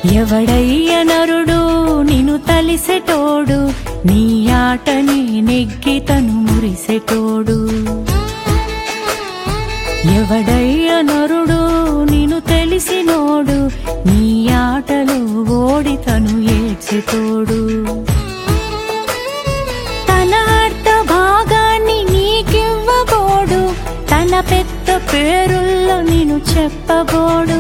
ఎవడయ్య నరుడు నిన్ను తలిసెటోడు నీ ఆటని నెగ్గి తను మురిసెటోడు ఎవడయ్య నరుడు నిన్ను తెలిసినోడు నీ ఆటలో ఓడి తను ఏడ్చెతోడు తన అర్థ భాగాన్ని నీకివ్వబోడు తన పెద్ద పేరుల్లో నేను చెప్పబోడు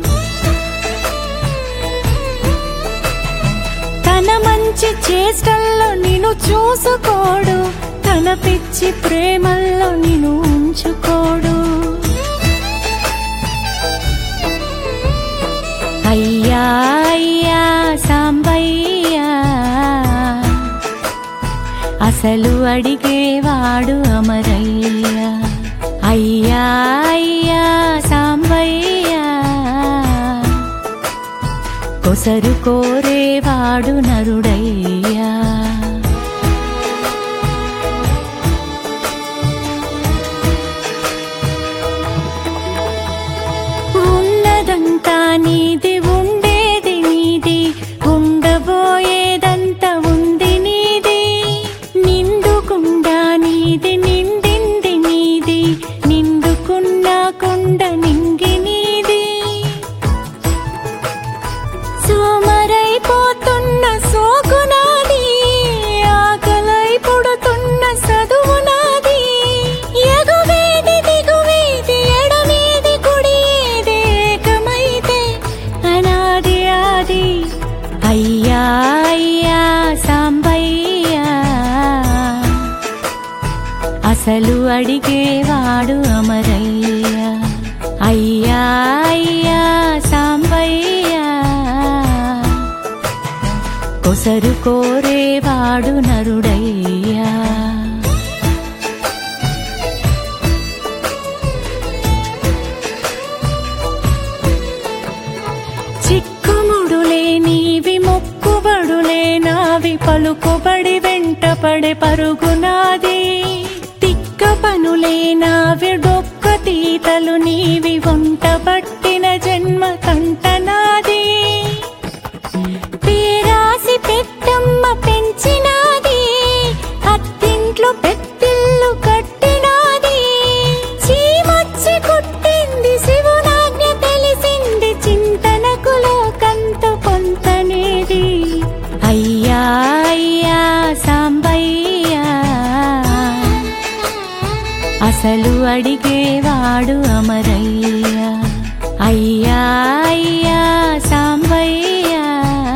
తన మంచి చేష్టల్లో నిన్ను చూసుకోడు తన పిచ్చి ప్రేమల్లో నిన్ను ఉంచుకోడు అయ్యా అయ్యా సాంబయ్యా అసలు అడిగేవాడు అమరయ్యా అయ్యా అయ్యా సాంబయ్యా కొసరు కోరేవాడు నరుడయ్యా ఉన్నదంతా నీది ఉండేది నీది ఉండబోయేదంతా ఉంది నీది నిండుకుండా నీది నిండింది నీది నిండుకున్నా కొండ నింగి నీది సోమరైపోతున్న సోకు నాది ఆకలై పుడుతున్న చదువు నాది ఎగువేది దిగువేది ఎడమేది కుడి ఏది ఏకమైతే అనాది ఆది అయ్యా అయ్యా సాంబయ్యా అసలు అడిగేవాడు అమరయ్యా అయ్యా అయ్యా సాంబయ్యా కొసరు కోరేవాడు నరుడయ్యా చిక్కుముడులే నీవి మొక్కుబడులే నావి పలుకుబడి వెంటపడే పరుగునాది తిక్క పనులే నావి డొక్క తీతలు నీవి వంట పట్టిన జన్మ కంటనాది పేరాసి పెద్దమ్మ పెంచినాది అత్తింట్లో పెట్టిల్లు కట్టినాది చీమొచ్చి కుట్టింది శివునాజ్ఞ తెలిసింది చింతనకు లోకంత పొంతనేది అయ్యా అయ్యా సాంబయ్యా అసలు అడిగేవాడు అమరయ్యా అయ్యా అయ్యా సాంబయ్యా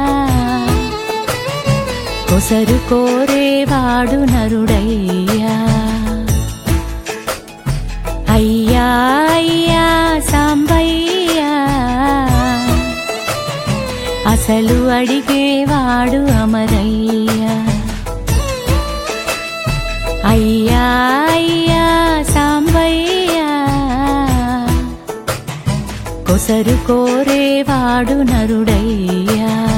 కొసరు కోరేవాడు నరుడయ్యా అయ్యా అయ్యా సాంబయ్యా అసలు అడిగేవాడు అమరయ్యా అయ్యా అయ్యా సాంబయ్యా కొసరు కోరేవాడు నరుడయ్యా